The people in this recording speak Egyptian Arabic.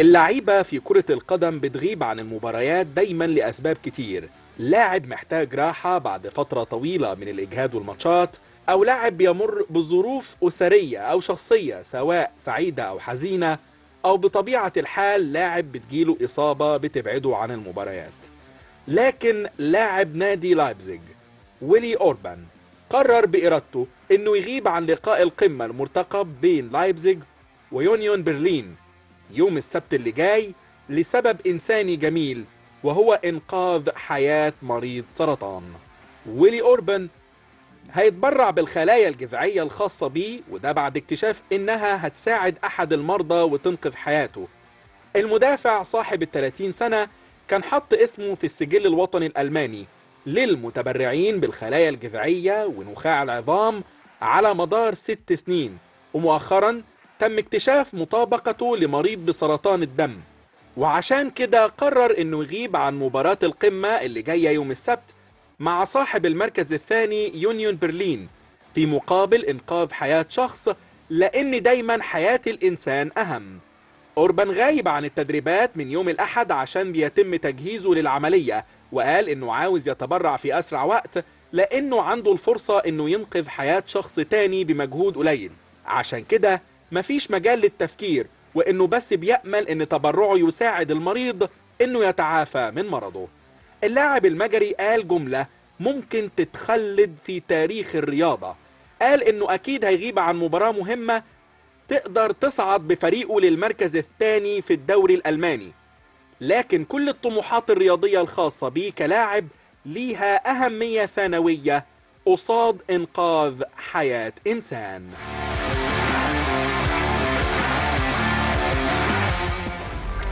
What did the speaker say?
اللعيبة في كرة القدم بتغيب عن المباريات دايما لأسباب كتير لاعب محتاج راحة بعد فترة طويلة من الإجهاد والماتشات أو لاعب بيمر بظروف أسرية أو شخصية سواء سعيدة أو حزينة أو بطبيعة الحال لاعب بتجيله إصابة بتبعده عن المباريات لكن لاعب نادي لايبزيج ويلي أوربان قرر بإرادته إنه يغيب عن لقاء القمة المرتقب بين لايبزيج ويونيون برلين يوم السبت اللي جاي لسبب إنساني جميل وهو إنقاذ حياة مريض سرطان ويلي أوربان هيتبرع بالخلايا الجذعية الخاصة بيه وده بعد اكتشاف إنها هتساعد أحد المرضى وتنقذ حياته المدافع صاحب ال 30 سنة كان حط اسمه في السجل الوطني الألماني للمتبرعين بالخلايا الجذعية ونخاع العظام على مدار ست سنين ومؤخرا تم اكتشاف مطابقته لمريض بسرطان الدم وعشان كده قرر انه يغيب عن مباراة القمة اللي جاية يوم السبت مع صاحب المركز الثاني يونيون برلين في مقابل انقاذ حياة شخص لان دايما حياة الانسان اهم اوربان غايب عن التدريبات من يوم الاحد عشان بيتم تجهيزه للعملية وقال انه عاوز يتبرع في اسرع وقت لانه عنده الفرصة انه ينقذ حياة شخص تاني بمجهود قليل عشان كده مفيش مجال للتفكير وانه بس بيأمل ان تبرعه يساعد المريض انه يتعافى من مرضه اللاعب المجري قال جملة ممكن تتخلد في تاريخ الرياضة قال انه اكيد هيغيب عن مباراة مهمة تقدر تصعد بفريقه للمركز الثاني في الدوري الألماني لكن كل الطموحات الرياضية الخاصة بيه كلاعب ليها أهمية ثانوية قصاد إنقاذ حياة إنسان